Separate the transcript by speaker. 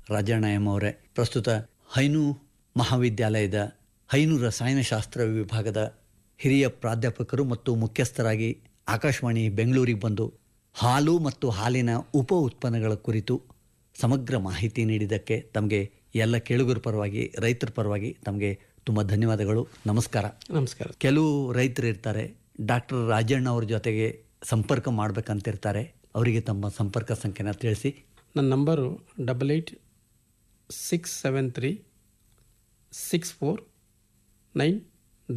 Speaker 1: Rajanna M ಅವರೇ ಪ್ರಸ್ತುತ ಹೈನು ಮಹಾವಿದ್ಯಾಲಯದ ಹೈನು ರಸಾಯನಶಾಸ್ತ್ರ ವಿಭಾಗದ ಹಿರಿಯ ಪ್ರಾಧ್ಯಾಪಕರು ಮತ್ತು ಮುಖ್ಯಸ್ಥರಾಗಿ ಆಕಾಶವಾಣಿ ಬೆಂಗಳೂರಿಗೆ ಬಂದು ಹಾಲು ಮತ್ತು ಹಾಲಿನ ಉಪ ಉತ್ಪನ್ನಗಳ ಕುರಿತು ಸಮಗ್ರ ಮಾಹಿತಿ ನೀಡಿದ್ದಕ್ಕೆ ತಮಗೆ ಎಲ್ಲ ಕೇಳುಗರ ಪರವಾಗಿ ರೈತರ ಪರವಾಗಿ ತಮಗೆ ತುಂಬ ಧನ್ಯವಾದಗಳು ನಮಸ್ಕಾರ
Speaker 2: ನಮಸ್ಕಾರ
Speaker 1: ಕೆಲವು ರೈತರು ಇರ್ತಾರೆ ಡಾಕ್ಟರ್ ರಾಜಣ್ಣ ಅವ್ರ ಜೊತೆಗೆ ಸಂಪರ್ಕ ಮಾಡ್ಬೇಕಂತಿರ್ತಾರೆ ಅವರಿಗೆ ತಮ್ಮ ಸಂಪರ್ಕ ಸಂಖ್ಯೆನ ತಿಳಿಸಿ
Speaker 2: ನನ್ನ number double eight six seven three six four nine